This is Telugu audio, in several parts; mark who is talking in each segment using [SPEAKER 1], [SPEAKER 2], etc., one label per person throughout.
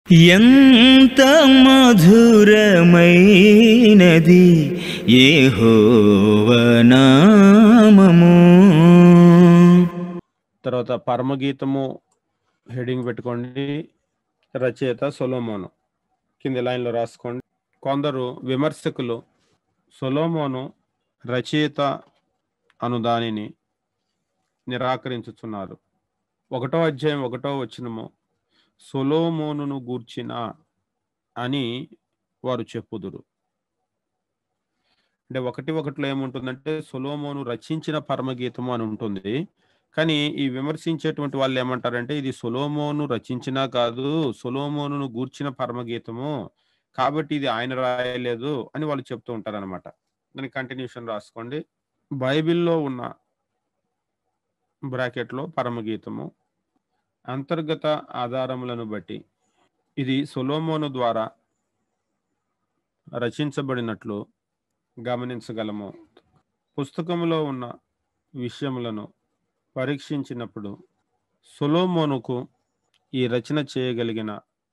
[SPEAKER 1] ఎంత మధురమైనది యెహోవనామము
[SPEAKER 2] తర్వాత పరమగీతము హెడింగ్ పెట్టుకోండి రచయిత సొలోమోను కింది లైన్లో రాసుకోండి కొందరు విమర్శకులు సొలోమోను రచయిత అను దానిని నిరాకరించుచున్నారు ఒకటో అధ్యాయం ఒకటో వచనము సొలోమోనును గూర్చిన అని వారు చెప్పుదురు అంటే ఒకటి ఒకటిలో ఏముంటుందంటే సొలోమోను రచించిన పరమగీతము అని ఉంటుంది కానీ ఈ విమర్శించేటువంటి వాళ్ళు ఏమంటారంటే ఇది సొలోమోను రచించినా కాదు సొలోమోనును గూర్చిన పరమగీతము కాబట్టి ఇది ఆయన రాయలేదు అని వాళ్ళు చెప్తూ ఉంటారు అనమాట దాని కంటిన్యూషన్ రాసుకోండి బైబిల్లో ఉన్న బ్రాకెట్లో పరమగీతము అంతర్గత ఆధారములను బట్టి ఇది సొలోమోను ద్వారా రచించబడినట్లు గమనించగలము పుస్తకంలో ఉన్న విషయములను పరీక్షించినప్పుడు సొలోమోనుకు ఈ రచన చేయగలిగిన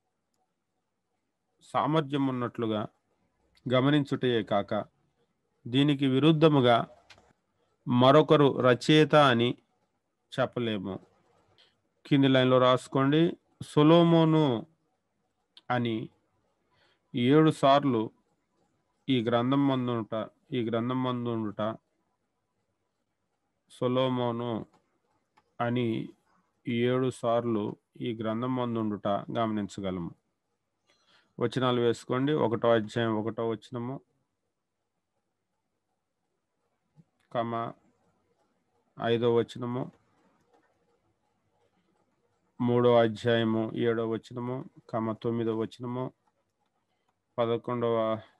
[SPEAKER 2] సామర్థ్యం ఉన్నట్లుగా గమనించుటయే కాక దీనికి విరుద్ధముగా మరొకరు రచయిత అని చెప్పలేము కింది లైన్లో రాసుకోండి సొలోమోను అని ఏడు సార్లు ఈ గ్రంథం మందుట ఈ గ్రంథం మందుట సొలోమోను అని ఏడు సార్లు ఈ గ్రంథం మందుండుట గమనించగలము వచనాలు వేసుకోండి ఒకటో అధ్యాయం ఒకటో వచనము కమ ఐదో వచనము మూడో అధ్యాయము ఏడో వచనము కమ తొమ్మిదో వచనము పదకొండవ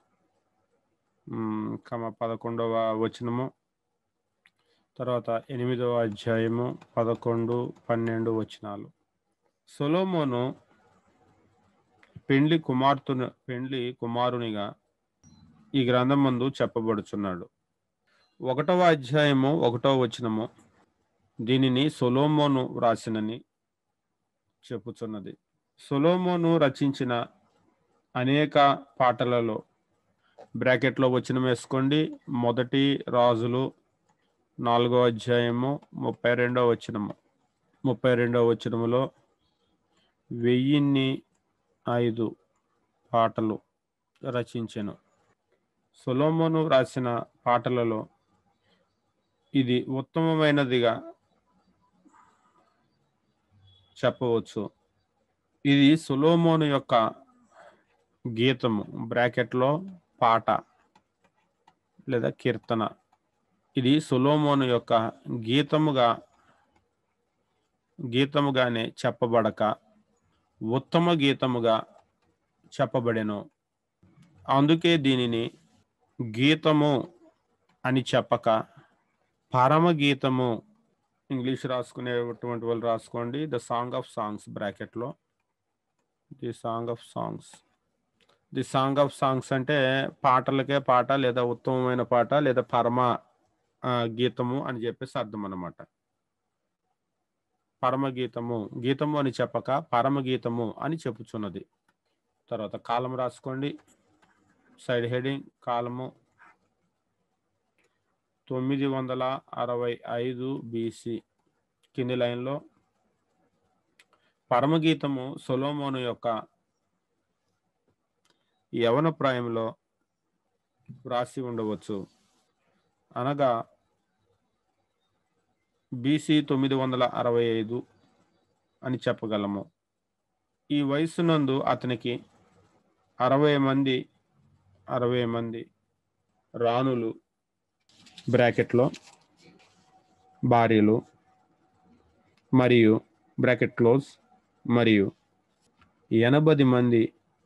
[SPEAKER 2] మ్, కమ పదకొండవ వచనము తర్వాత ఎనిమిదవ అధ్యాయము పదకొండు పన్నెండు వచనాలు సొలోమోను పెండ్లి కుమార్తెను పెండ్లి కుమారునిగా ఈ గ్రంథం ముందు చెప్పబడుచున్నాడు ఒకటవ అధ్యాయము ఒకటవ వచనము దీనిని సొలోమోను వ్రాసినని చెప్పుచున్నది సొలోమోను రచించిన అనేక పాటలలో బ్రాకెట్లో వచనం వేసుకోండి మొదటి రాజులు నాలుగో అధ్యాయము ముప్పై రెండో వచనము ముప్పై రెండో వచనములో వెయ్యిన్ని ఐదు పాటలు రచించెను సొలోమోను రాసిన పాటలలో ఇది ఉత్తమమైనదిగా చెప్పవచ్చు ఇది సొలోమోను యొక్క గీతము బ్రాకెట్లో పాట లేదా కీర్తన ఇది సొలోమోను యొక్క గీతముగా గీతముగానే చెప్పబడక ఉత్తమ గీతముగా చెప్పబడెను అందుకే దీనిని గీతము అని చెప్పక పరమగీతము ఇంగ్లీష్ రాసుకునేటువంటి వాళ్ళు రాసుకోండి ద సాంగ్ ఆఫ్ సాంగ్స్ బ్రాకెట్లో the song of songs the song of songs అంటే పాటలకే పాట లేదా ఉత్తమమైన పాట లేదా పరమ ఆ, గీతము అని చెప్పేసి అర్థం అన్నమాట పరమగీతము గీతము అని చెప్పక పరమగీతము అని చెప్పుచున్నది తర్వాత కాలం రాసుకోండి సైడ్ హెడింగ్ కాలము తొమ్మిది వందల అరవై ఐదు బీసీ కింది లైన్లో పరమగీతము సొలోమోను యొక్క యవన ప్రాయంలో వ్రాసి ఉండవచ్చు అనగా బీసీ తొమ్మిది వందల అరవై ఐదు అని చెప్పగలము ఈ వయస్సునందు అతనికి అరవై మంది అరవై మంది రాణులు బ్రాకెట్లో భార్యలు మరియు బ్రాకెట్ క్లోజ్ మరియు ఎనభై మంది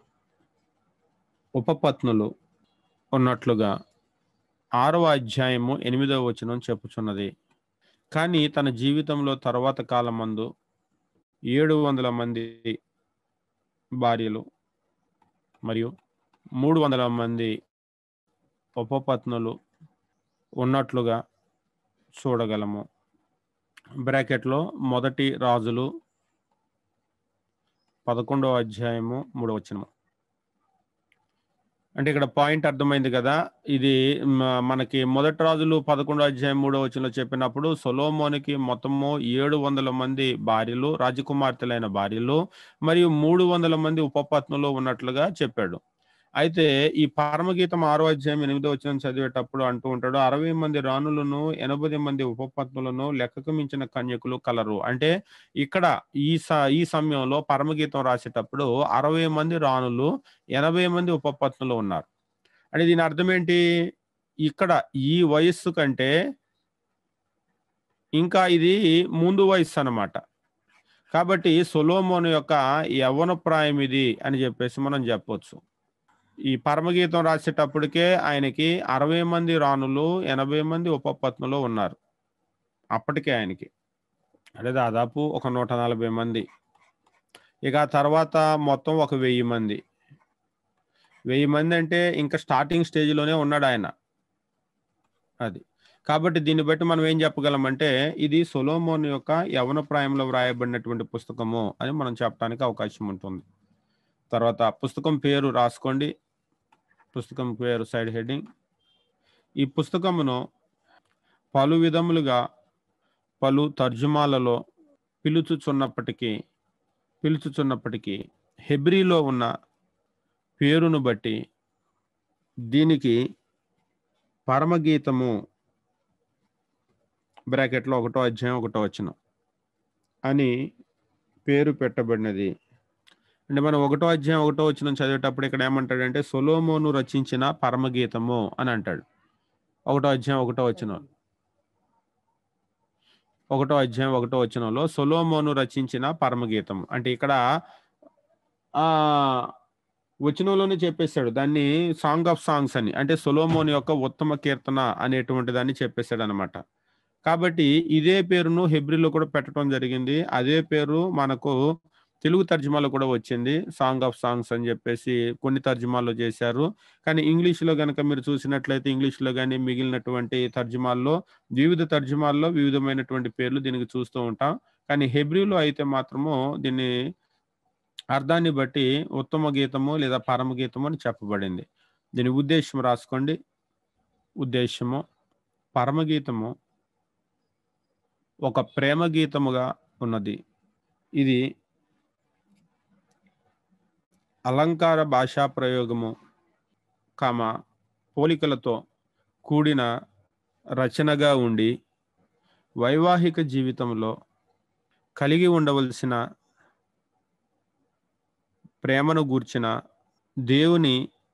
[SPEAKER 2] ఉపపత్నులు ఉన్నట్లుగా ఆరవ అధ్యాయము ఎనిమిదవ వచనం చెప్పుచున్నది కానీ తన జీవితంలో తర్వాత కాలమందు ఏడు వందల మంది భార్యలు మరియు మూడు వందల మంది ఉపపత్నులు ఉన్నట్లుగా చూడగలము బ్రాకెట్లో మొదటి రాజులు పదకొండవ అధ్యాయము మూడవ వచనము అంటే ఇక్కడ పాయింట్ అర్థమైంది కదా ఇది మ- మనకి మొదటి రాజులు పదకొండో అధ్యాయం మూడో వచనంలో చెప్పినప్పుడు సొలోమోనికి మొత్తము ఏడు వందల మంది భార్యలు రాజకుమార్తెలైన భార్యలు మరియు మూడు వందల మంది ఉపపత్నులు ఉన్నట్లుగా చెప్పాడు అయితే ఈ పరమగీతం ఆరో అధ్యాయం ఎనిమిదో వచనం చదివేటప్పుడు అంటూ ఉంటాడు అరవై మంది రాణులను ఎనభై మంది ఉపపత్నులను లెక్కకు మించిన కన్యకులు కలరు అంటే ఇక్కడ ఈ స ఈ సమయంలో పరమగీతం రాసేటప్పుడు అరవై మంది రాణులు ఎనభై మంది ఉపపత్నులు ఉన్నారు అంటే దీని అర్థం ఏంటి ఇక్కడ ఈ వయస్సు కంటే ఇంకా ఇది ముందు వయస్సు అన్నమాట కాబట్టి సొలోమోను యొక్క యవ్వన ప్రాయం ఇది అని చెప్పేసి మనం చెప్పొచ్చు ఈ పరమగీతం రాసేటప్పటికే ఆయనకి అరవై మంది రాణులు ఎనభై మంది ఉపపత్నులు ఉన్నారు అప్పటికే ఆయనకి అంటే దాదాపు ఒక నూట నలభై మంది ఇక ఆ తర్వాత మొత్తం ఒక వెయ్యి మంది వెయ్యి మంది అంటే ఇంకా స్టార్టింగ్ స్టేజ్లోనే ఉన్నాడు ఆయన అది కాబట్టి దీన్ని బట్టి మనం ఏం చెప్పగలమంటే ఇది సొలోమోన్ యొక్క యవన ప్రాయంలో వ్రాయబడినటువంటి పుస్తకము అని మనం చెప్పడానికి అవకాశం ఉంటుంది తర్వాత పుస్తకం పేరు రాసుకోండి పుస్తకం పేరు సైడ్ హెడ్డింగ్ ఈ పుస్తకమును పలు విధములుగా పలు తర్జుమాలలో పిలుచుచున్నప్పటికీ పిలుచుచున్నప్పటికీ హెబ్రీలో ఉన్న పేరును బట్టి దీనికి పరమగీతము బ్రాకెట్లో ఒకటో అధ్యాయం ఒకటో వచ్చిన అని పేరు పెట్టబడినది అంటే మనం ఒకటో అధ్యాయం ఒకటో వచ్చిన చదివేటప్పుడు ఇక్కడ ఏమంటాడంటే సొలోమోను రచించిన పరమగీతము అని అంటాడు ఒకటో అధ్యాయం ఒకటో వచ్చిన ఒకటో అధ్యాయం ఒకటో వచనంలో సొలోమోను రచించిన పరమగీతం అంటే ఇక్కడ ఆ వచనంలోనే చెప్పేశాడు దాన్ని సాంగ్ ఆఫ్ సాంగ్స్ అని అంటే సొలోమోన్ యొక్క ఉత్తమ కీర్తన అనేటువంటి దాన్ని చెప్పేశాడు అనమాట కాబట్టి ఇదే పేరును హెబ్రిలో కూడా పెట్టడం జరిగింది అదే పేరు మనకు తెలుగు తర్జుమాలో కూడా వచ్చింది సాంగ్ ఆఫ్ సాంగ్స్ అని చెప్పేసి కొన్ని తర్జుమాల్లో చేశారు కానీ ఇంగ్లీష్లో కనుక మీరు చూసినట్లయితే ఇంగ్లీష్లో కానీ మిగిలినటువంటి తర్జుమాల్లో వివిధ తర్జుమాల్లో వివిధమైనటువంటి పేర్లు దీనికి చూస్తూ ఉంటాం కానీ హెబ్రిలో అయితే మాత్రము దీన్ని అర్థాన్ని బట్టి ఉత్తమ గీతము లేదా పరమ గీతము అని చెప్పబడింది దీని ఉద్దేశం రాసుకోండి ఉద్దేశము పరమగీతము ఒక ప్రేమ గీతముగా ఉన్నది ఇది అలంకార భాషా ప్రయోగము కామ పోలికలతో కూడిన రచనగా ఉండి వైవాహిక జీవితంలో కలిగి ఉండవలసిన ప్రేమను గూర్చిన దేవుని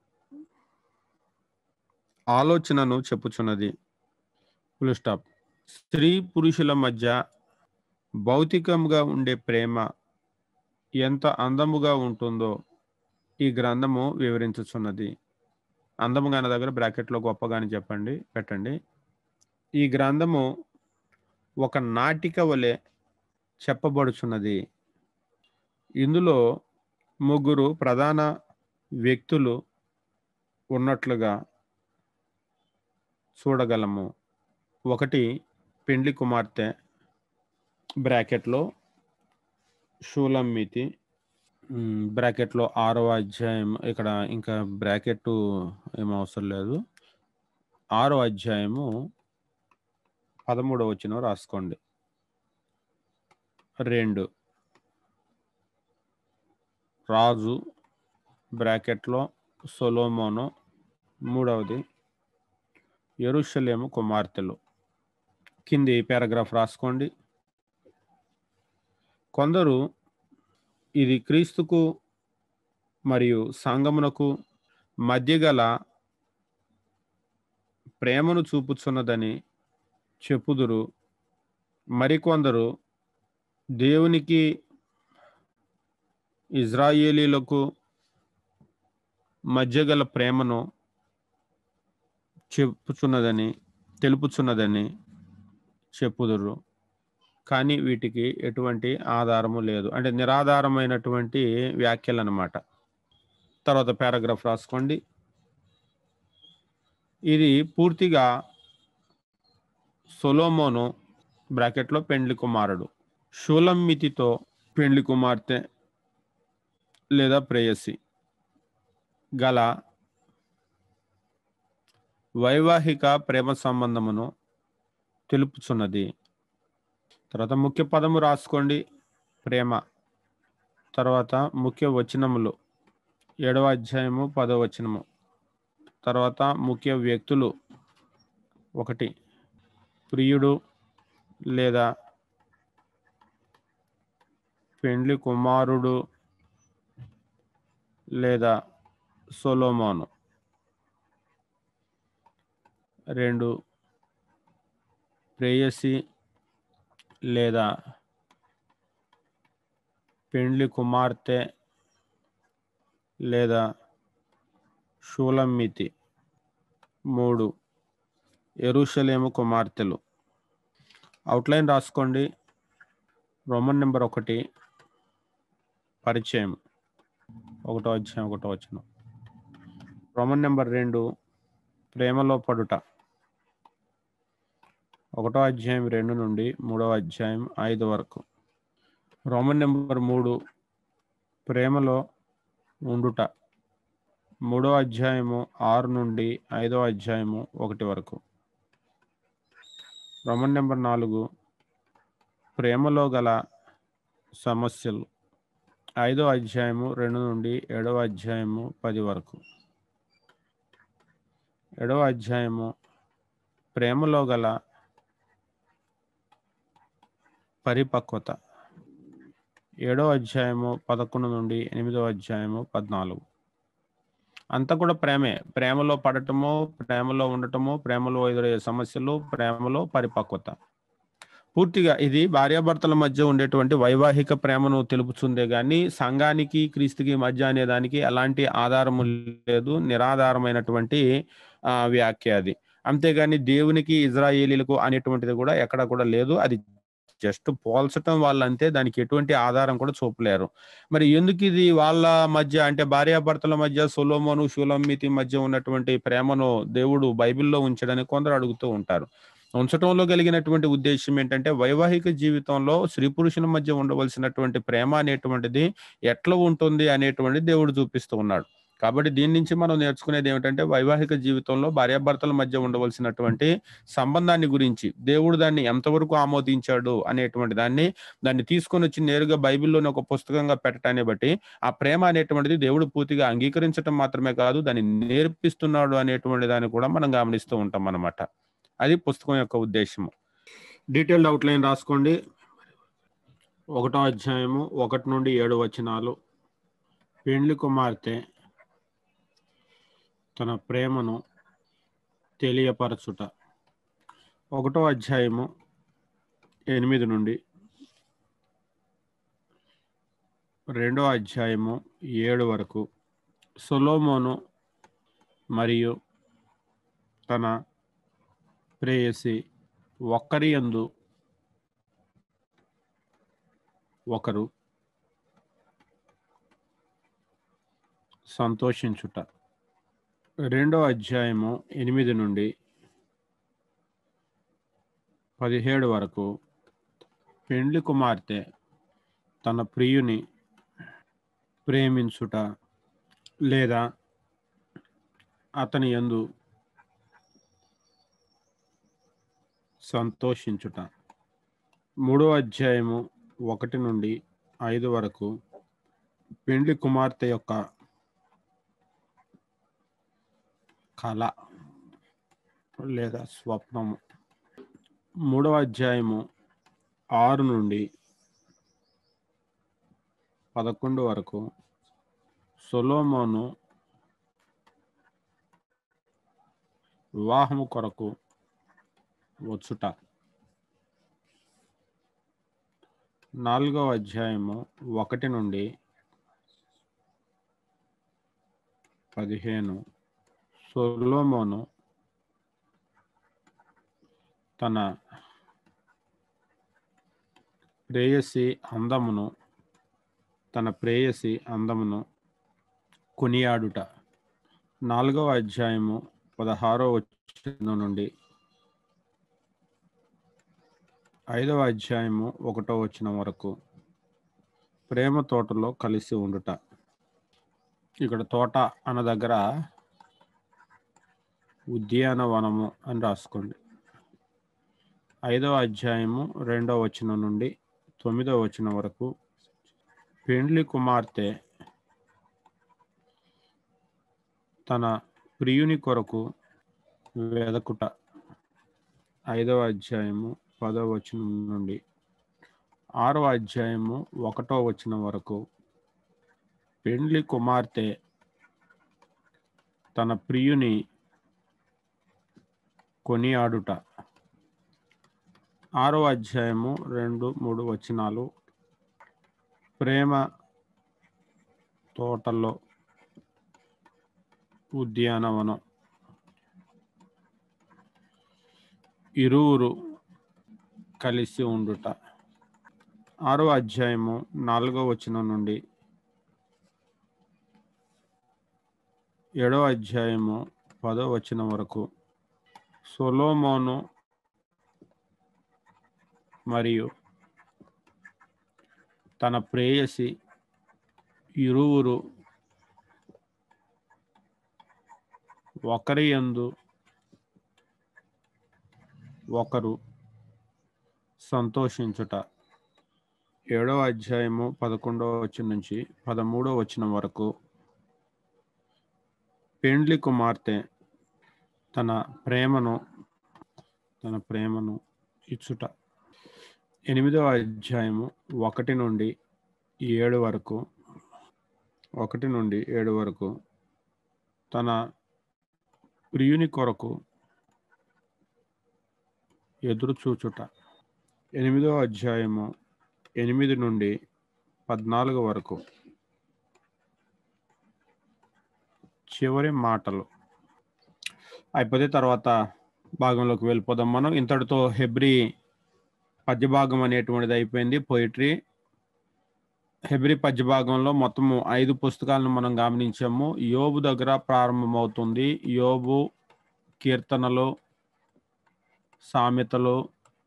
[SPEAKER 2] ఆలోచనను చెప్పుచున్నది ఫుల్ స్టాప్ స్త్రీ పురుషుల మధ్య భౌతికంగా ఉండే ప్రేమ ఎంత అందముగా ఉంటుందో ఈ గ్రంథము వివరించుచున్నది అందముగా అన్న దగ్గర బ్రాకెట్లో గొప్పగాని చెప్పండి పెట్టండి ఈ గ్రంథము ఒక నాటిక వలె చెప్పబడుచున్నది ఇందులో ముగ్గురు ప్రధాన వ్యక్తులు ఉన్నట్లుగా చూడగలము ఒకటి పెండ్లి కుమార్తె బ్రాకెట్లో షూలమ్మితి మ్, బ్రాకెట్లో ఆరవ అధ్యాయం ఇక్కడ ఇంకా బ్రాకెట్ ఏం అవసరం లేదు ఆరో అధ్యాయము పదమూడవ వచ్చిన రాసుకోండి రెండు రాజు బ్రాకెట్లో సొలోమోను మూడవది ఎరుషలేము కుమార్తెలు కింది పారాగ్రాఫ్ రాసుకోండి కొందరు ఇది క్రీస్తుకు మరియు సంగమునకు మధ్య గల ప్రేమను చూపుచున్నదని చెప్పుదురు మరికొందరు దేవునికి ఇజ్రాయేలీలకు మధ్య గల ప్రేమను చెప్పుచున్నదని తెలుపుచున్నదని చెప్పుదురు కానీ వీటికి ఎటువంటి ఆధారము లేదు అంటే నిరాధారమైనటువంటి వ్యాఖ్యలు అన్నమాట తర్వాత పారాగ్రాఫ్ రాసుకోండి ఇది పూర్తిగా సొలోమోను బ్రాకెట్లో పెండ్లి కుమారుడు షూలమ్మితితో పెండ్లి కుమార్తె లేదా ప్రేయసి గల వైవాహిక ప్రేమ సంబంధమును తెలుపుచున్నది తర్వాత ముఖ్య పదము రాసుకోండి ప్రేమ తర్వాత ముఖ్య వచనములు ఏడవ అధ్యాయము పదవ వచనము తర్వాత ముఖ్య వ్యక్తులు ఒకటి ప్రియుడు లేదా పెండ్లి కుమారుడు లేదా సొలోమోను రెండు ప్రేయసి లేదా పెండ్లి కుమార్తె లేదా షూలమ్మితి మూడు ఎరుషలేము కుమార్తెలు అవుట్లైన్ రాసుకోండి రోమన్ నెంబర్ ఒకటి పరిచయం ఒకటో అధ్యాయం ఒకటో వచ్చిన రోమన్ నెంబర్ రెండు ప్రేమలో పడుట ఒకటో అధ్యాయం రెండు నుండి మూడవ అధ్యాయం ఐదు వరకు రోమన్ నెంబర్ మూడు ప్రేమలో ఉండుట మూడో అధ్యాయము ఆరు నుండి ఐదో అధ్యాయము ఒకటి వరకు రోమన్ నెంబర్ నాలుగు ప్రేమలో గల సమస్యలు ఐదో అధ్యాయము రెండు నుండి ఏడవ అధ్యాయము పది వరకు ఏడవ అధ్యాయము ప్రేమలో గల పరిపక్వత ఏడో అధ్యాయము పదకొండు నుండి ఎనిమిదో అధ్యాయము పద్నాలుగు అంతా కూడా ప్రేమే ప్రేమలో పడటము ప్రేమలో ఉండటము ప్రేమలో ఎదురయ్యే సమస్యలు ప్రేమలో పరిపక్వత పూర్తిగా ఇది భార్యాభర్తల మధ్య ఉండేటువంటి వైవాహిక ప్రేమను తెలుపుతుందే గాని సంఘానికి క్రీస్తుకి మధ్య అనే దానికి ఎలాంటి ఆధారము లేదు నిరాధారమైనటువంటి ఆ, వ్యాఖ్య అది అంతేగాని దేవునికి ఇజ్రాయేలీలకు అనేటువంటిది కూడా ఎక్కడ కూడా లేదు అది జస్ట్ పోల్చటం వాళ్ళంతే దానికి ఎటువంటి ఆధారం కూడా చూపలేరు మరి ఎందుకు ఇది వాళ్ళ మధ్య అంటే భార్యాభర్తల మధ్య సొలోమోను షులమ్మితి మధ్య ఉన్నటువంటి ప్రేమను దేవుడు బైబిల్లో ఉంచడని కొందరు అడుగుతూ ఉంటారు ఉంచటంలో కలిగినటువంటి ఉద్దేశం ఏంటంటే వైవాహిక జీవితంలో స్త్రీ పురుషుల మధ్య ఉండవలసినటువంటి ప్రేమ అనేటువంటిది ఎట్లా ఉంటుంది అనేటువంటి దేవుడు చూపిస్తూ ఉన్నాడు కాబట్టి దీని నుంచి మనం నేర్చుకునేది ఏమిటంటే వైవాహిక జీవితంలో భార్యాభర్తల మధ్య ఉండవలసినటువంటి సంబంధాన్ని గురించి దేవుడు దాన్ని ఎంతవరకు ఆమోదించాడు అనేటువంటి దాన్ని దాన్ని తీసుకొని వచ్చి నేరుగా బైబిల్లోని ఒక పుస్తకంగా పెట్టడాన్ని బట్టి ఆ ప్రేమ అనేటువంటిది దేవుడు పూర్తిగా అంగీకరించడం మాత్రమే కాదు దాన్ని నేర్పిస్తున్నాడు అనేటువంటి దాన్ని కూడా మనం గమనిస్తూ ఉంటాం అన్నమాట అది పుస్తకం యొక్క ఉద్దేశము డీటెయిల్డ్ అవుట్లైన్ రాసుకోండి ఒకటో అధ్యాయము ఒకటి నుండి ఏడు వచనాలు పెండ్లి కుమార్తె తన ప్రేమను తెలియపరచుట ఒకటో అధ్యాయము ఎనిమిది నుండి రెండో అధ్యాయము ఏడు వరకు సొలోమోను మరియు తన ప్రేయసి ఒక్కరి యందు ఒకరు సంతోషించుట రెండో అధ్యాయము ఎనిమిది నుండి పదిహేడు వరకు పెండ్లి కుమార్తె తన ప్రియుని ప్రేమించుట లేదా అతని యందు సంతోషించుట మూడో అధ్యాయము ఒకటి నుండి ఐదు వరకు పెండ్లి కుమార్తె యొక్క కళ లేదా స్వప్నము మూడవ అధ్యాయము ఆరు నుండి పదకొండు వరకు సొలోమోను వివాహము కొరకు వచ్చుట నాలుగవ అధ్యాయము ఒకటి నుండి పదిహేను సొలోమోను తన ప్రేయసి అందమును తన ప్రేయసి అందమును కొనియాడుట నాలుగవ అధ్యాయము పదహారో వచ్చిన నుండి ఐదవ అధ్యాయము ఒకటో వచనం వరకు ప్రేమ తోటలో కలిసి ఉండుట ఇక్కడ తోట అన్న దగ్గర ఉద్యానవనము అని రాసుకోండి ఐదవ అధ్యాయము రెండవ వచనం నుండి తొమ్మిదవ వచనం వరకు పెండ్లి కుమార్తె తన ప్రియుని కొరకు వెదకుట ఐదవ అధ్యాయము పదవ వచనం నుండి ఆరవ అధ్యాయము ఒకటో వచనం వరకు పెండ్లి కుమార్తె తన ప్రియుని కొనియాడుట ఆరో అధ్యాయము రెండు మూడు వచనాలు ప్రేమ తోటలో ఉద్యానవనం ఇరువురు కలిసి ఉండుట ఆరో అధ్యాయము నాలుగో వచనం నుండి ఏడో అధ్యాయము పదో వచనం వరకు సొలోమోను మరియు తన ప్రేయసి ఇరువురు ఒకరి యందు ఒకరు సంతోషించుట ఏడవ అధ్యాయము పదకొండవ వచనం నుంచి పదమూడవ వచనం వరకు పెండ్లి కుమార్తె తన ప్రేమను తన ప్రేమను ఇచ్చుట ఎనిమిదవ అధ్యాయము ఒకటి నుండి ఏడు వరకు ఒకటి నుండి ఏడు వరకు తన ప్రియుని కొరకు ఎదురు చూచుట ఎనిమిదవ అధ్యాయము ఎనిమిది నుండి పద్నాలుగు వరకు చివరి మాటలు అయిపోతే తర్వాత భాగంలోకి వెళ్ళిపోదాం మనం ఇంతటితో హెబ్రి పద్యభాగం అనేటువంటిది అయిపోయింది పోయిటరీ హెబ్రి పద్యభాగంలో మొత్తము ఐదు పుస్తకాలను మనం గమనించాము యోబు దగ్గర ప్రారంభమవుతుంది యోబు కీర్తనలు సామెతలు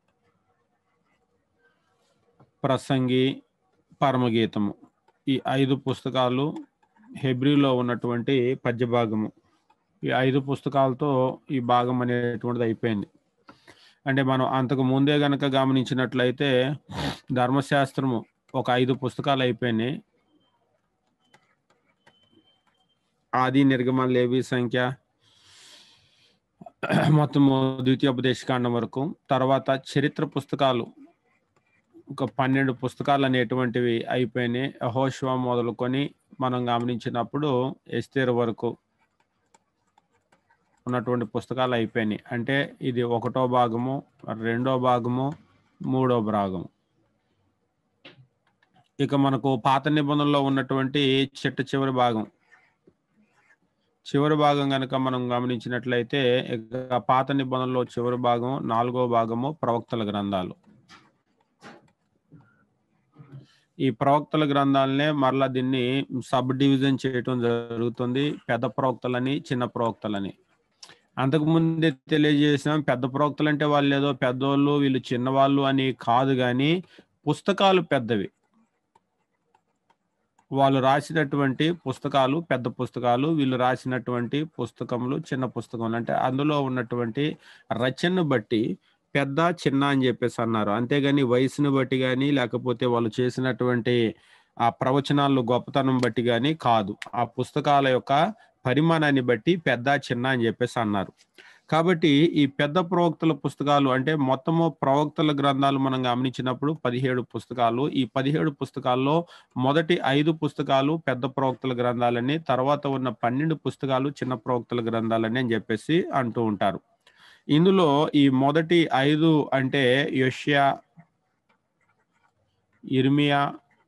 [SPEAKER 2] ప్రసంగి పరమగీతము ఈ ఐదు పుస్తకాలు హెబ్రిలో ఉన్నటువంటి పద్యభాగము ఈ ఐదు పుస్తకాలతో ఈ భాగం అనేటువంటిది అయిపోయింది అంటే మనం అంతకు ముందే గనక గమనించినట్లయితే ధర్మశాస్త్రము ఒక ఐదు పుస్తకాలు అయిపోయినాయి ఆది నిర్గమ లేవి సంఖ్య మొత్తము ద్వితీయోపదేశకాండం వరకు తర్వాత చరిత్ర పుస్తకాలు ఒక పన్నెండు పుస్తకాలు అనేటువంటివి అయిపోయినాయి అహోష్వా మొదలుకొని మనం గమనించినప్పుడు ఎస్తేర్ వరకు ఉన్నటువంటి పుస్తకాలు అయిపోయినాయి అంటే ఇది ఒకటో భాగము రెండో భాగము మూడో భాగము ఇక మనకు పాత నిబంధనలో ఉన్నటువంటి చిట్ట చివరి భాగం చివరి భాగం కనుక మనం గమనించినట్లయితే ఇక పాత నిబంధనలో చివరి భాగం నాలుగో భాగము ప్రవక్తల గ్రంథాలు ఈ ప్రవక్తల గ్రంథాలనే మరలా దీన్ని సబ్ డివిజన్ చేయటం జరుగుతుంది పెద్ద ప్రవక్తలని చిన్న ప్రవక్తలని అంతకు ముందే తెలియజేసాం పెద్ద ప్రవక్తలు అంటే వాళ్ళు ఏదో పెద్దోళ్ళు వీళ్ళు చిన్నవాళ్ళు అని కాదు కానీ పుస్తకాలు పెద్దవి వాళ్ళు రాసినటువంటి పుస్తకాలు పెద్ద పుస్తకాలు వీళ్ళు రాసినటువంటి పుస్తకములు చిన్న పుస్తకములు అంటే అందులో ఉన్నటువంటి రచనను బట్టి పెద్ద చిన్న అని చెప్పేసి అన్నారు అంతేగాని వయసును బట్టి కానీ లేకపోతే వాళ్ళు చేసినటువంటి ఆ ప్రవచనాలు గొప్పతనం బట్టి కానీ కాదు ఆ పుస్తకాల యొక్క పరిమాణాన్ని బట్టి పెద్ద చిన్న అని చెప్పేసి అన్నారు కాబట్టి ఈ పెద్ద ప్రవక్తల పుస్తకాలు అంటే మొత్తము ప్రవక్తల గ్రంథాలు మనం గమనించినప్పుడు పదిహేడు పుస్తకాలు ఈ పదిహేడు పుస్తకాల్లో మొదటి ఐదు పుస్తకాలు పెద్ద ప్రవక్తల గ్రంథాలని తర్వాత ఉన్న పన్నెండు పుస్తకాలు చిన్న ప్రవక్తల గ్రంథాలని అని చెప్పేసి అంటూ ఉంటారు ఇందులో ఈ మొదటి ఐదు అంటే యష్యా ఇర్మియా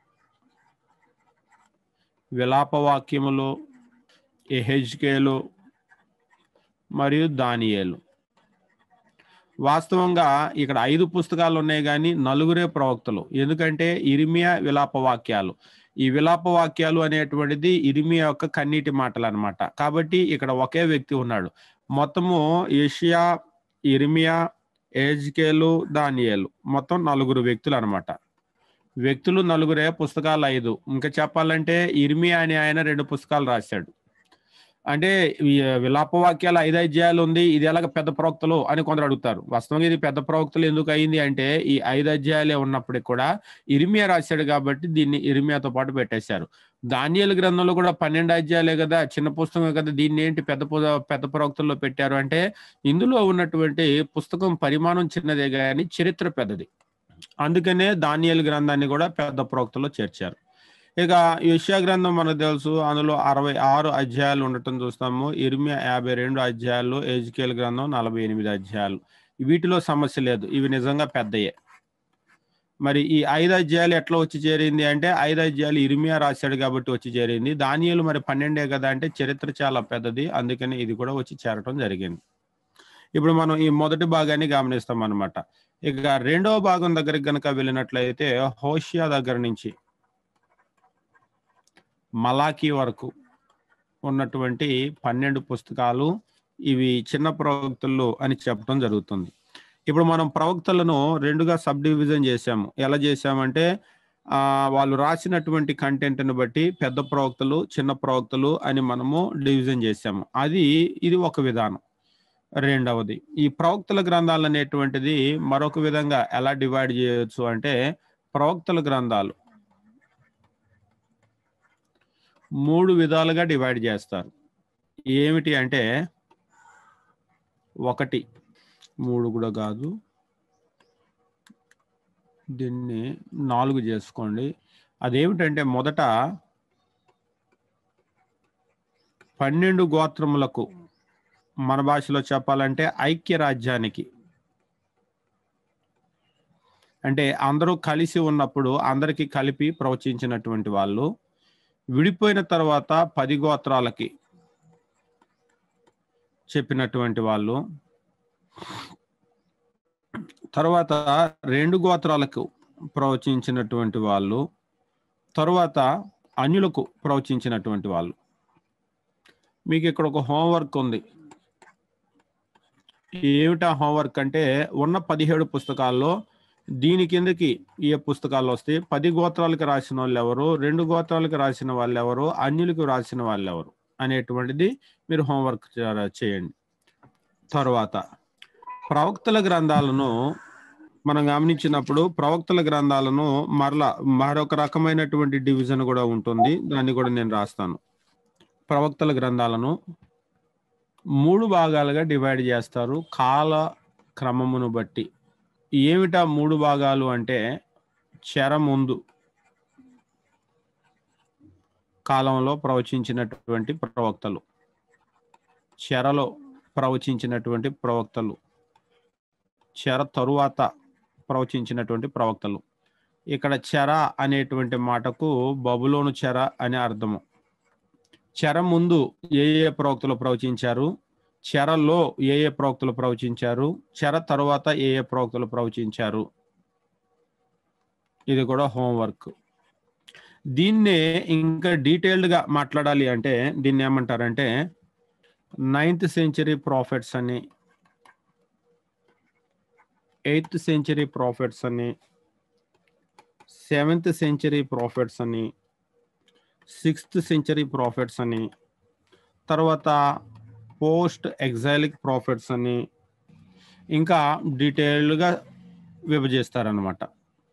[SPEAKER 2] విలాపవాక్యములు ఎహెజ్కేలు మరియు దానియేలు వాస్తవంగా ఇక్కడ ఐదు పుస్తకాలు ఉన్నాయి కానీ నలుగురే ప్రవక్తలు ఎందుకంటే ఇరిమియా విలాప వాక్యాలు ఈ విలాప వాక్యాలు అనేటువంటిది ఇరిమియా యొక్క కన్నీటి మాటలు అనమాట కాబట్టి ఇక్కడ ఒకే వ్యక్తి ఉన్నాడు మొత్తము ఏషియా ఇరిమియా ఏజ్కేలు దానియేలు మొత్తం నలుగురు వ్యక్తులు అనమాట వ్యక్తులు నలుగురే పుస్తకాలు ఐదు ఇంకా చెప్పాలంటే ఇర్మియా అని ఆయన రెండు పుస్తకాలు రాశాడు అంటే ఈ విలాప వాక్యాలు ఐదు అధ్యాయాలు ఉంది ఇది ఎలాగ పెద్ద ప్రవక్తలు అని కొందరు అడుగుతారు వాస్తవంగా ఇది పెద్ద ప్రవక్తలు ఎందుకు అయింది అంటే ఈ ఐదు అధ్యాయాలే ఉన్నప్పటికి కూడా ఇరిమియా రాశాడు కాబట్టి దీన్ని ఇరిమియాతో పాటు పెట్టేశారు దానియలు గ్రంథంలో కూడా పన్నెండు అధ్యాయాలే కదా చిన్న పుస్తకం కదా దీన్ని ఏంటి పెద్ద పు- పెద్ద ప్రవక్తల్లో పెట్టారు అంటే ఇందులో ఉన్నటువంటి పుస్తకం పరిమాణం చిన్నదే కానీ చరిత్ర పెద్దది అందుకనే దానియలు గ్రంథాన్ని కూడా పెద్ద ప్రవక్తలో చేర్చారు ఇక యెషయా గ్రంథం మనకు తెలుసు అందులో అరవై ఆరు అధ్యాయాలు ఉండటం చూస్తాము ఇర్మియా యాభై రెండు అధ్యాయాలు ఎజ్కేల్ గ్రంథం నలభై ఎనిమిది అధ్యాయాలు వీటిలో సమస్య లేదు ఇవి నిజంగా పెద్దయే మరి ఈ ఐదు అధ్యాయాలు ఎట్లా వచ్చి చేరింది అంటే ఐదు అధ్యాయాలు ఇర్మియా రాశాడు కాబట్టి వచ్చి చేరింది దానియలు మరి పన్నెండే కదా అంటే చరిత్ర చాలా పెద్దది అందుకని ఇది కూడా వచ్చి చేరటం జరిగింది ఇప్పుడు మనం ఈ మొదటి భాగాన్ని గమనిస్తాం అనమాట ఇక రెండవ భాగం దగ్గరికి గనక వెళ్ళినట్లయితే హోషియా దగ్గర నుంచి మలాకి వరకు ఉన్నటువంటి పన్నెండు పుస్తకాలు ఇవి చిన్న ప్రవక్తలు అని చెప్పడం జరుగుతుంది ఇప్పుడు మనం ప్రవక్తలను రెండుగా సబ్ డివిజన్ చేశాము ఎలా చేశామంటే ఆ వాళ్ళు రాసినటువంటి కంటెంట్ని బట్టి పెద్ద ప్రవక్తలు చిన్న ప్రవక్తలు అని మనము డివిజన్ చేశాము అది ఇది ఒక విధానం రెండవది ఈ ప్రవక్తల గ్రంథాలు అనేటువంటిది మరొక విధంగా ఎలా డివైడ్ చేయొచ్చు అంటే ప్రవక్తల గ్రంథాలు మూడు విధాలుగా డివైడ్ చేస్తారు ఏమిటి అంటే ఒకటి మూడు కూడా కాదు దీన్ని నాలుగు చేసుకోండి అదేమిటంటే మొదట పన్నెండు గోత్రములకు మన భాషలో చెప్పాలంటే ఐక్య రాజ్యానికి అంటే అందరూ కలిసి ఉన్నప్పుడు అందరికీ కలిపి ప్రవచించినటువంటి వాళ్ళు విడిపోయిన తర్వాత పది గోత్రాలకి చెప్పినటువంటి వాళ్ళు తర్వాత రెండు గోత్రాలకు ప్రవచించినటువంటి వాళ్ళు తరువాత అన్యులకు ప్రవచించినటువంటి వాళ్ళు మీకు ఇక్కడ ఒక హోంవర్క్ ఉంది ఏమిటా హోంవర్క్ అంటే ఉన్న పదిహేడు పుస్తకాల్లో దీని కిందకి ఏ పుస్తకాలు వస్తాయి పది గోత్రాలకు రాసిన వాళ్ళు ఎవరు రెండు గోత్రాలకు రాసిన వాళ్ళు ఎవరు అన్యులకు రాసిన వాళ్ళు ఎవరు అనేటువంటిది మీరు హోంవర్క్ చేయండి తర్వాత ప్రవక్తల గ్రంథాలను మనం గమనించినప్పుడు ప్రవక్తల గ్రంథాలను మరలా మరొక రకమైనటువంటి డివిజన్ కూడా ఉంటుంది దాన్ని కూడా నేను రాస్తాను ప్రవక్తల గ్రంథాలను మూడు భాగాలుగా డివైడ్ చేస్తారు కాల క్రమమును బట్టి ఏమిటా మూడు భాగాలు అంటే చెర ముందు కాలంలో ప్రవచించినటువంటి ప్రవక్తలు చెరలో ప్రవచించినటువంటి ప్రవక్తలు చెర తరువాత ప్రవచించినటువంటి ప్రవక్తలు ఇక్కడ చెర అనేటువంటి మాటకు బబులోను చెర అనే అర్థము చెర ముందు ఏ ఏ ప్రవక్తలు ప్రవచించారు చెరలో ఏ ఏ ప్రవక్తలు ప్రవచించారు చెర తరువాత ఏ ఏ ప్రవక్తలు ప్రవచించారు ఇది కూడా హోంవర్క్ దీన్నే ఇంకా డీటెయిల్డ్గా మాట్లాడాలి అంటే దీన్ని ఏమంటారంటే నైన్త్ సెంచరీ ప్రాఫిట్స్ అని ఎయిత్ సెంచరీ ప్రాఫిట్స్ అని సెవెంత్ సెంచరీ ప్రాఫిట్స్ అని సిక్స్త్ సెంచరీ ప్రాఫిట్స్ అని తర్వాత పోస్ట్ ఎగ్జైలిక్ ప్రాఫిట్స్ అని ఇంకా డీటెయిల్డ్గా విభజిస్తారనమాట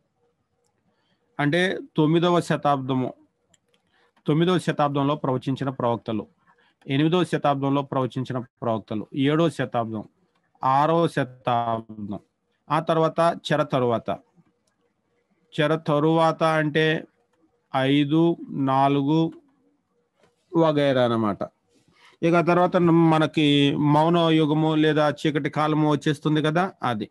[SPEAKER 2] అంటే తొమ్మిదవ శతాబ్దము తొమ్మిదవ శతాబ్దంలో ప్రవచించిన ప్రవక్తలు ఎనిమిదవ శతాబ్దంలో ప్రవచించిన ప్రవక్తలు ఏడవ శతాబ్దం ఆరవ శతాబ్దం ఆ తర్వాత చెర తరువాత చెర తరువాత అంటే ఐదు నాలుగు వగైరా అన్నమాట ఇక తర్వాత మనకి మౌన యుగము లేదా చీకటి కాలము వచ్చేస్తుంది కదా అది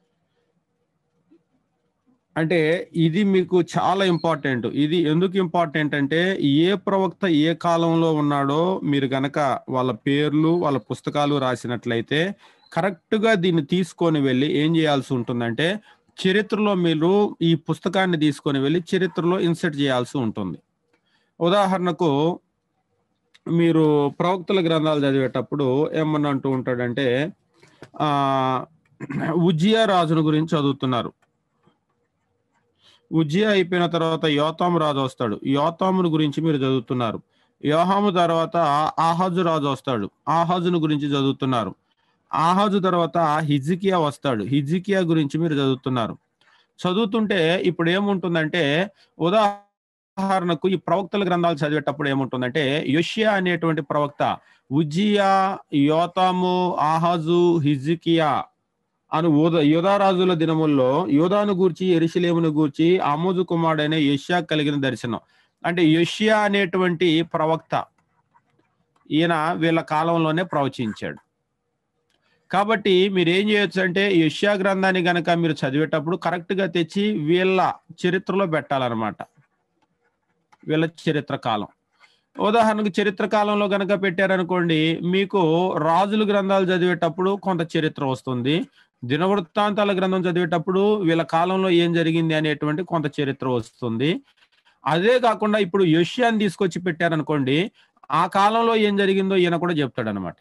[SPEAKER 2] అంటే ఇది మీకు చాలా ఇంపార్టెంట్ ఇది ఎందుకు ఇంపార్టెంట్ అంటే ఏ ప్రవక్త ఏ కాలంలో ఉన్నాడో మీరు గనక వాళ్ళ పేర్లు వాళ్ళ పుస్తకాలు రాసినట్లయితే కరెక్ట్గా దీన్ని తీసుకొని వెళ్ళి ఏం చేయాల్సి ఉంటుందంటే చరిత్రలో మీరు ఈ పుస్తకాన్ని తీసుకొని వెళ్ళి చరిత్రలో ఇన్సర్ట్ చేయాల్సి ఉంటుంది ఉదాహరణకు మీరు ప్రవక్తల గ్రంథాలు చదివేటప్పుడు ఏమన్నా అంటూ ఉంటాడంటే ఆ ఉజ్జియా రాజును గురించి చదువుతున్నారు ఉజ్జియా అయిపోయిన తర్వాత యోతాము రాజు వస్తాడు యోతామును గురించి మీరు చదువుతున్నారు యోహాము తర్వాత ఆహాజు రాజు వస్తాడు ఆహాజును గురించి చదువుతున్నారు ఆహాజు తర్వాత హిజికియా వస్తాడు హిజికియా గురించి మీరు చదువుతున్నారు చదువుతుంటే ఇప్పుడు ఏముంటుందంటే ఉదాహరణకు ఈ ప్రవక్తల గ్రంథాలు చదివేటప్పుడు ఏముంటుందంటే యోషియా అనేటువంటి ప్రవక్త ఉజ్జియా యోతాము ఆహాజు హిజికియా అను యోధ యోధారాజుల దినముల్లో యోధాను గూర్చి ఎరిశిలేమును గూర్చి ఆమోజు కుమారుడైన యష్యా కలిగిన దర్శనం అంటే యష్యా అనేటువంటి ప్రవక్త ఈయన వీళ్ళ కాలంలోనే ప్రవచించాడు కాబట్టి మీరు ఏం చేయొచ్చు అంటే యష్యా గ్రంథాన్ని గనక మీరు చదివేటప్పుడు కరెక్ట్ గా తెచ్చి వీళ్ళ చరిత్రలో పెట్టాలన్నమాట వీళ్ళ చరిత్ర కాలం ఉదాహరణకు చరిత్ర కాలంలో గనక పెట్టారనుకోండి మీకు రాజుల గ్రంథాలు చదివేటప్పుడు కొంత చరిత్ర వస్తుంది దినవృత్తాంతాల గ్రంథం చదివేటప్పుడు వీళ్ళ కాలంలో ఏం జరిగింది అనేటువంటి కొంత చరిత్ర వస్తుంది అదే కాకుండా ఇప్పుడు యష్యాన్ని తీసుకొచ్చి పెట్టారనుకోండి ఆ కాలంలో ఏం జరిగిందో ఈయన కూడా చెప్తాడు అనమాట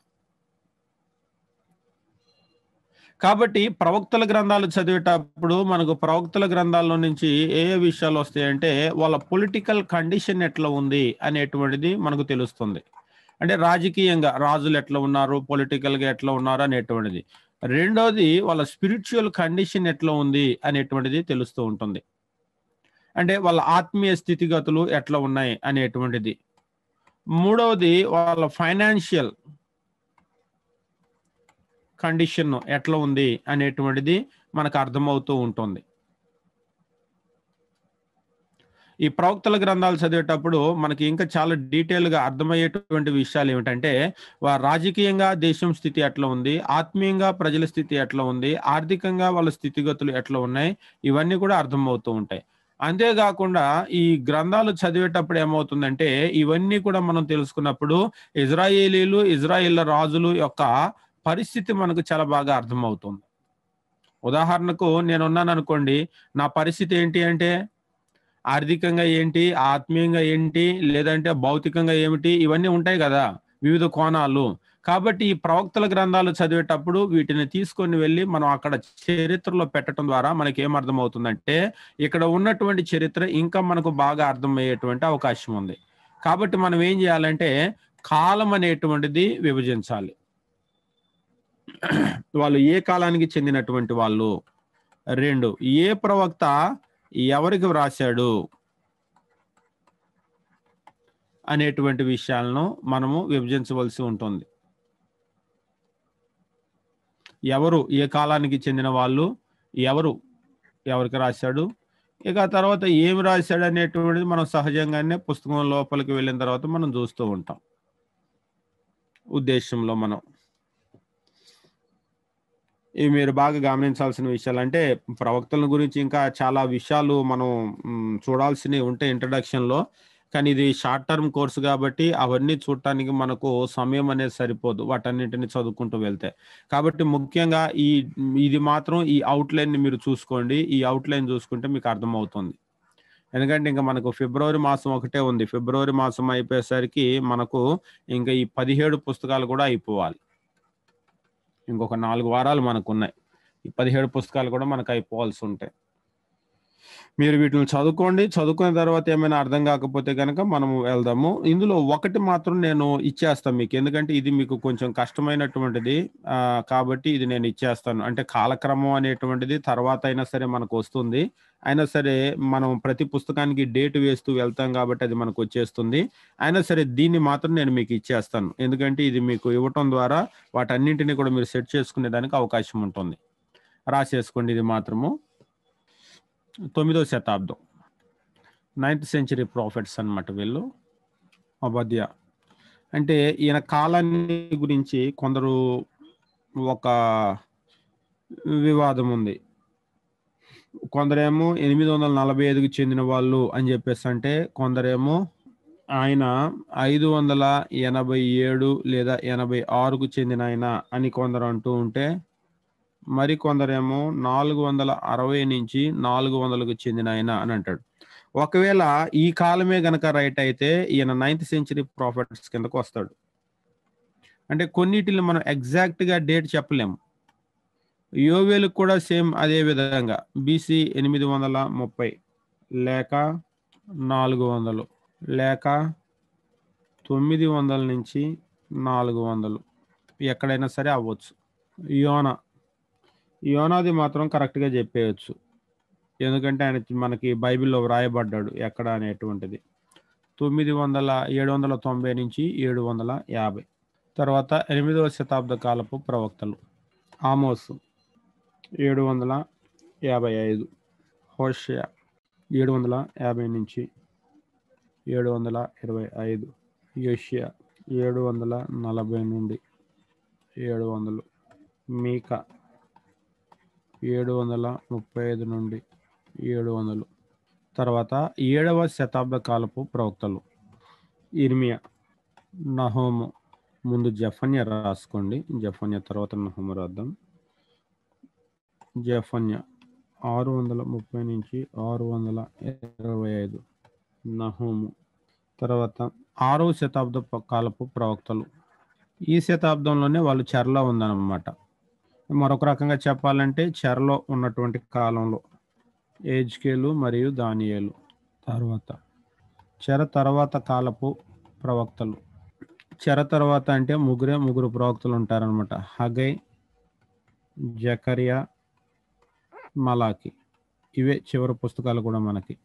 [SPEAKER 2] కాబట్టి ప్రవక్తల గ్రంథాలు చదివేటప్పుడు మనకు ప్రవక్తల గ్రంథాల్లో నుంచి ఏ ఏ విషయాలు వస్తాయంటే వాళ్ళ పొలిటికల్ కండిషన్ ఎట్లా ఉంది అనేటువంటిది మనకు తెలుస్తుంది అంటే రాజకీయంగా రాజులు ఎట్లా ఉన్నారు పొలిటికల్ గా ఎట్లా ఉన్నారు అనేటువంటిది రెండోది వాళ్ళ స్పిరిచువల్ కండిషన్ ఎట్లా ఉంది అనేటువంటిది తెలుస్తూ ఉంటుంది అంటే వాళ్ళ ఆత్మీయ స్థితిగతులు ఎట్లా ఉన్నాయి అనేటువంటిది మూడవది వాళ్ళ ఫైనాన్షియల్ కండిషన్ ఎట్లా ఉంది అనేటువంటిది మనకు అర్థమవుతూ ఉంటుంది ఈ ప్రవక్తల గ్రంథాలు చదివేటప్పుడు మనకి ఇంకా చాలా డీటెయిల్ గా అర్థమయ్యేటువంటి విషయాలు ఏమిటంటే వా- రాజకీయంగా దేశం స్థితి ఎట్లా ఉంది ఆత్మీయంగా ప్రజల స్థితి ఎట్లా ఉంది ఆర్థికంగా వాళ్ళ స్థితిగతులు ఎట్లా ఉన్నాయి ఇవన్నీ కూడా అర్థమవుతూ ఉంటాయి అంతేకాకుండా ఈ గ్రంథాలు చదివేటప్పుడు ఏమవుతుందంటే ఇవన్నీ కూడా మనం తెలుసుకున్నప్పుడు ఇజ్రాయేలీలు ఇజ్రాయేళ్ల రాజులు యొక్క పరిస్థితి మనకు చాలా బాగా అర్థమవుతుంది ఉదాహరణకు నేను ఉన్నాను అనుకోండి నా పరిస్థితి ఏంటి అంటే ఆర్థికంగా ఏంటి ఆత్మీయంగా ఏంటి లేదంటే భౌతికంగా ఏమిటి ఇవన్నీ ఉంటాయి కదా వివిధ కోణాలు కాబట్టి ఈ ప్రవక్తల గ్రంథాలు చదివేటప్పుడు వీటిని తీసుకొని వెళ్ళి మనం అక్కడ చరిత్రలో పెట్టడం ద్వారా మనకి ఏం అర్థమవుతుందంటే ఇక్కడ ఉన్నటువంటి చరిత్ర ఇంకా మనకు బాగా అర్థమయ్యేటువంటి అవకాశం ఉంది కాబట్టి మనం ఏం చేయాలంటే కాలం అనేటువంటిది విభజించాలి వాళ్ళు ఏ కాలానికి చెందినటువంటి వాళ్ళు రెండు ఏ ప్రవక్త ఎవరికి వ్రాశాడు అనేటువంటి విషయాలను మనము విభజించవలసి ఉంటుంది ఎవరు ఏ కాలానికి చెందిన వాళ్ళు ఎవరు ఎవరికి రాశాడు ఇక ఆ తర్వాత ఏమి రాశాడు అనేటువంటిది మనం సహజంగానే పుస్తకం లోపలికి వెళ్ళిన తర్వాత మనం చూస్తూ ఉంటాం ఉద్దేశంలో మనం ఇవి మీరు బాగా గమనించాల్సిన విషయాలు అంటే ప్రవక్తల గురించి ఇంకా చాలా విషయాలు మనం మ్, చూడాల్సినవి ఉంటాయి ఇంట్రడక్షన్ లో కానీ ఇది షార్ట్ టర్మ్ కోర్సు కాబట్టి అవన్నీ చూడటానికి మనకు సమయం అనేది సరిపోదు వాటన్నిటిని చదువుకుంటూ వెళ్తే కాబట్టి ముఖ్యంగా ఈ ఇది మాత్రం ఈ అవుట్లైన్ ని మీరు చూసుకోండి ఈ అవుట్లైన్ చూసుకుంటే మీకు అర్థమవుతుంది ఎందుకంటే ఇంకా మనకు ఫిబ్రవరి మాసం ఒకటే ఉంది ఫిబ్రవరి మాసం అయిపోయేసరికి మనకు ఇంకా ఈ పదిహేడు పుస్తకాలు కూడా అయిపోవాలి ఇంకొక నాలుగు వారాలు మనకు ఉన్నాయి ఈ పదిహేడు పుస్తకాలు కూడా మనకు అయిపోవాల్సి ఉంటాయి మీరు వీటిని చదువుకోండి చదువుకున్న తర్వాత ఏమైనా అర్థం కాకపోతే కనుక మనము వెళ్దాము ఇందులో ఒకటి మాత్రం నేను ఇచ్చేస్తాను మీకు ఎందుకంటే ఇది మీకు కొంచెం కష్టమైనటువంటిది ఆ, కాబట్టి ఇది నేను ఇచ్చేస్తాను అంటే కాలక్రమం అనేటువంటిది తర్వాత అయినా సరే మనకు వస్తుంది అయినా సరే మనం ప్రతి పుస్తకానికి డేట్ వేస్తూ వెళ్తాం కాబట్టి అది మనకు వచ్చేస్తుంది అయినా సరే దీన్ని మాత్రం నేను మీకు ఇచ్చేస్తాను ఎందుకంటే ఇది మీకు ఇవ్వటం ద్వారా వాటన్నింటినీ కూడా మీరు సెట్ చేసుకునే దానికి అవకాశం ఉంటుంది రాసేసుకోండి ఇది మాత్రము తొమ్మిదో శతాబ్దం నైన్త్ సెంచరీ ప్రాఫిట్స్ అన్నమాట వీళ్ళు అబద్య అంటే ఈయన కాలాన్ని గురించి కొందరు ఒక వివాదం ఉంది కొందరేమో ఎనిమిది వందల నలభై ఐదుకి చెందిన వాళ్ళు అని చెప్పేసి అంటే కొందరేమో ఆయన ఐదు వందల ఎనభై ఏడు లేదా ఎనభై ఆరుకు చెందిన ఆయన అని కొందరు అంటూ ఉంటే మరి కొందరేమో నాలుగు వందల అరవై నుంచి నాలుగు వందలకు చెందిన ఆయన అని అంటాడు ఒకవేళ ఈ కాలమే గనక రైట్ అయితే ఈయన నైన్త్ సెంచరీ ప్రాఫిట్స్ కిందకు వస్తాడు అంటే కొన్నిటిని మనం ఎగ్జాక్ట్ గా డేట్ చెప్పలేము యోవేలకు కూడా సేమ్ అదే విధంగా బీసీ ఎనిమిది వందల ముప్పై లేక నాలుగు వందలు లేక తొమ్మిది వందల నుంచి నాలుగు వందలు ఎక్కడైనా సరే అవ్వచ్చు యోనా యోనాది మాత్రం కరెక్ట్గా చెప్పేయచ్చు ఎందుకంటే ఆయన మనకి బైబిల్లో వ్రాయబడ్డాడు ఎక్కడ అనేటువంటిది తొమ్మిది వందల ఏడు వందల తొంభై నుంచి ఏడు వందల యాభై తర్వాత ఎనిమిదవ శతాబ్ద కాలపు ప్రవక్తలు ఆమోస్ ఏడు వందల యాభై ఐదు హోషియా ఏడు వందల యాభై నుంచి ఏడు వందల ఇరవై ఐదు యోషియా ఏడు వందల నలభై నుండి ఏడు వందలు మీకా ఏడు వందల ముప్పై ఐదు నుండి ఏడు వందలు తర్వాత ఏడవ శతాబ్ద కాలపు ప్రవక్తలు ఇర్మియా నహోము ముందు జఫన్య రాసుకోండి జఫన్య తర్వాత నహోము రాద్దాం జఫన్య ఆరు వందల ముప్పై నుంచి ఆరు వందల ఇరవై ఐదు నహోము తర్వాత ఆరవ శతాబ్ద ప- కాలపు ప్రవక్తలు ఈ శతాబ్దంలోనే వాళ్ళు చెరలో ఉందన్నమాట మరొక రకంగా చెప్పాలంటే చెరలో ఉన్నటువంటి కాలంలో ఏజ్కేలు మరియు దానియేలు తర్వాత చెర తర్వాత కాలపు ప్రవక్తలు చెర తర్వాత అంటే ముగ్గురే ముగ్గురు ప్రవక్తలు ఉంటారనమాట హగై జకరియా మలాకి ఇవే చివరి పుస్తకాలు కూడా మనకి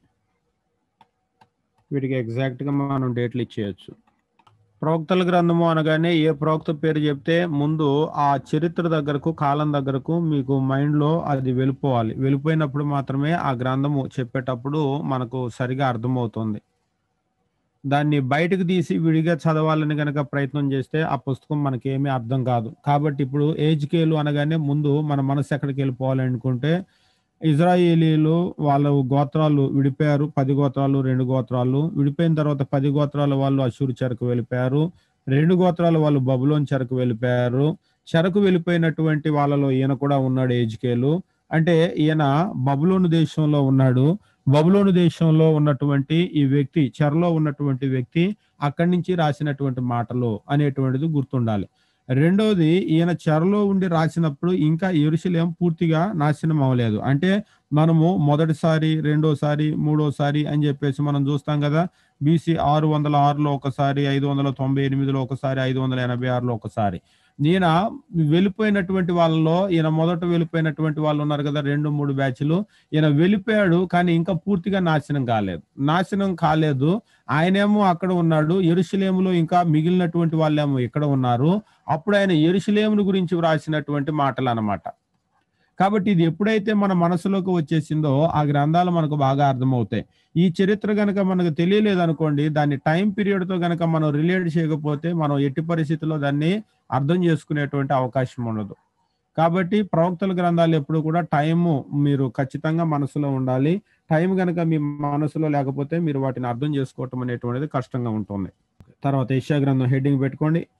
[SPEAKER 2] వీటికి ఎగ్జాక్ట్గా మనం డేట్లు ఇచ్చేయచ్చు ప్రవక్తల గ్రంథము అనగానే ఏ ప్రవక్త పేరు చెప్తే ముందు ఆ చరిత్ర దగ్గరకు కాలం దగ్గరకు మీకు మైండ్లో అది వెళ్ళిపోవాలి వెళ్ళిపోయినప్పుడు మాత్రమే ఆ గ్రంథము చెప్పేటప్పుడు మనకు సరిగా అర్థమవుతుంది దాన్ని బయటకు తీసి విడిగా చదవాలని కనుక ప్రయత్నం చేస్తే ఆ పుస్తకం మనకి ఏమీ అర్థం కాదు కాబట్టి ఇప్పుడు ఏజ్ కేలు అనగానే ముందు మన మనసు ఎక్కడికి వెళ్ళిపోవాలి అనుకుంటే ఇజ్రాయేలీలు వాళ్ళ గోత్రాలు విడిపోయారు పది గోత్రాలు రెండు గోత్రాలు విడిపోయిన తర్వాత పది గోత్రాల వాళ్ళు అశూరు చెరకు వెళ్ళిపోయారు రెండు గోత్రాల వాళ్ళు బబులోన్ చెరకు వెళ్ళిపోయారు చెరకు వెళ్ళిపోయినటువంటి వాళ్ళలో ఈయన కూడా ఉన్నాడు ఏజ్కేలు అంటే ఈయన బబులోను దేశంలో ఉన్నాడు బబులోను దేశంలో ఉన్నటువంటి ఈ వ్యక్తి చెరలో ఉన్నటువంటి వ్యక్తి అక్కడి నుంచి రాసినటువంటి మాటలు అనేటువంటిది గుర్తుండాలి రెండోది ఈయన చెరలో ఉండి రాసినప్పుడు ఇంకా ఎరుసలేం పూర్తిగా నాశనం అవ్వలేదు అంటే మనము మొదటిసారి రెండోసారి మూడోసారి అని చెప్పేసి మనం చూస్తాం కదా బీసీ ఆరు వందల ఆరులో ఒకసారి ఐదు వందల తొంభై ఎనిమిదిలో ఒకసారి ఐదు వందల ఎనభై ఆరులో ఒకసారి ఈయన వెళ్ళిపోయినటువంటి వాళ్ళలో ఈయన మొదట వెళ్ళిపోయినటువంటి వాళ్ళు ఉన్నారు కదా రెండు మూడు బ్యాచ్లు ఈయన వెళ్ళిపోయాడు కానీ ఇంకా పూర్తిగా నాశనం కాలేదు నాశనం కాలేదు ఆయనేమో అక్కడ ఉన్నాడు ఎరుసలేములో ఇంకా మిగిలినటువంటి వాళ్ళేమో ఇక్కడ ఉన్నారు అప్పుడు ఆయన ఎరుసలేమును గురించి వ్రాసినటువంటి మాటలు అన్నమాట కాబట్టి ఇది ఎప్పుడైతే మన మనసులోకి వచ్చేసిందో ఆ గ్రంథాలు మనకు బాగా అర్థమవుతాయి ఈ చరిత్ర గనక మనకు తెలియలేదు అనుకోండి దాన్ని టైం పీరియడ్ తో గనక మనం రిలేట్ చేయకపోతే మనం ఎట్టి పరిస్థితుల్లో దాన్ని అర్థం చేసుకునేటువంటి అవకాశం ఉండదు కాబట్టి ప్రవక్తల గ్రంథాలు ఎప్పుడు కూడా టైము మీరు ఖచ్చితంగా మనసులో ఉండాలి టైం గనక మీ మనసులో లేకపోతే మీరు వాటిని అర్థం చేసుకోవటం అనేటువంటిది కష్టంగా ఉంటుంది తర్వాత ఏషియా గ్రంథం హెడ్డింగ్ పెట్టుకోండి